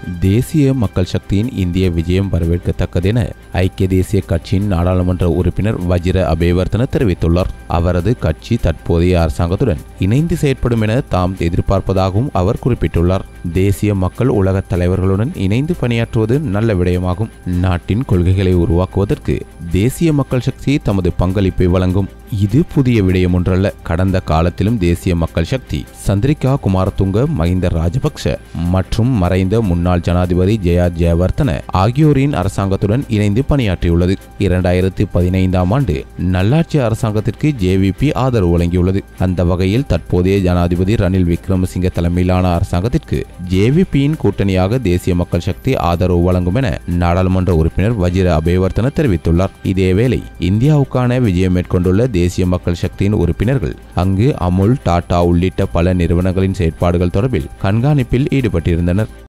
தேசிய மக்கள் சக்தியின் இந்திய விஜயம் வரவேற்கத்தக்கதென ஐக்கிய தேசிய கட்சியின் நாடாளுமன்ற உறுப்பினர் வஜிர அபேவர்த்தன தெரிவித்துள்ளார் அவரது கட்சி தற்போதைய அரசாங்கத்துடன் இணைந்து செயற்படும் என தாம் எதிர்பார்ப்பதாகவும் அவர் குறிப்பிட்டுள்ளார் தேசிய மக்கள் உலகத் தலைவர்களுடன் இணைந்து பணியாற்றுவது நல்ல விடயமாகும் நாட்டின் கொள்கைகளை உருவாக்குவதற்கு தேசிய மக்கள் சக்தி தமது பங்களிப்பை வழங்கும் இது புதிய விடயம் ஒன்றல்ல கடந்த காலத்திலும் தேசிய மக்கள் சக்தி சந்திரிகா குமாரதுங்க மஹிந்த ராஜபக்ஷ மற்றும் மறைந்த முன்னாள் ஜனாதிபதி ஜெயா ஜெயவர்தன ஆகியோரின் அரசாங்கத்துடன் இணைந்து பணியாற்றியுள்ளது இரண்டாயிரத்தி பதினைந்தாம் ஆண்டு நல்லாட்சி அரசாங்கத்திற்கு ஜேவிபி ஆதரவு வழங்கியுள்ளது அந்த வகையில் தற்போதைய ஜனாதிபதி ரணில் விக்ரமசிங்க தலைமையிலான அரசாங்கத்திற்கு ஜேவிபியின் கூட்டணியாக தேசிய மக்கள் சக்தி ஆதரவு வழங்கும் என நாடாளுமன்ற உறுப்பினர் வஜிர அபேவர்த்தன தெரிவித்துள்ளார் இதேவேளை இந்தியாவுக்கான விஜயம் மேற்கொண்டுள்ள தேசிய மக்கள் சக்தியின் உறுப்பினர்கள் அங்கு அமுல் டாடா உள்ளிட்ட பல நிறுவனங்களின் செயற்பாடுகள் தொடர்பில் கண்காணிப்பில் ஈடுபட்டிருந்தனர்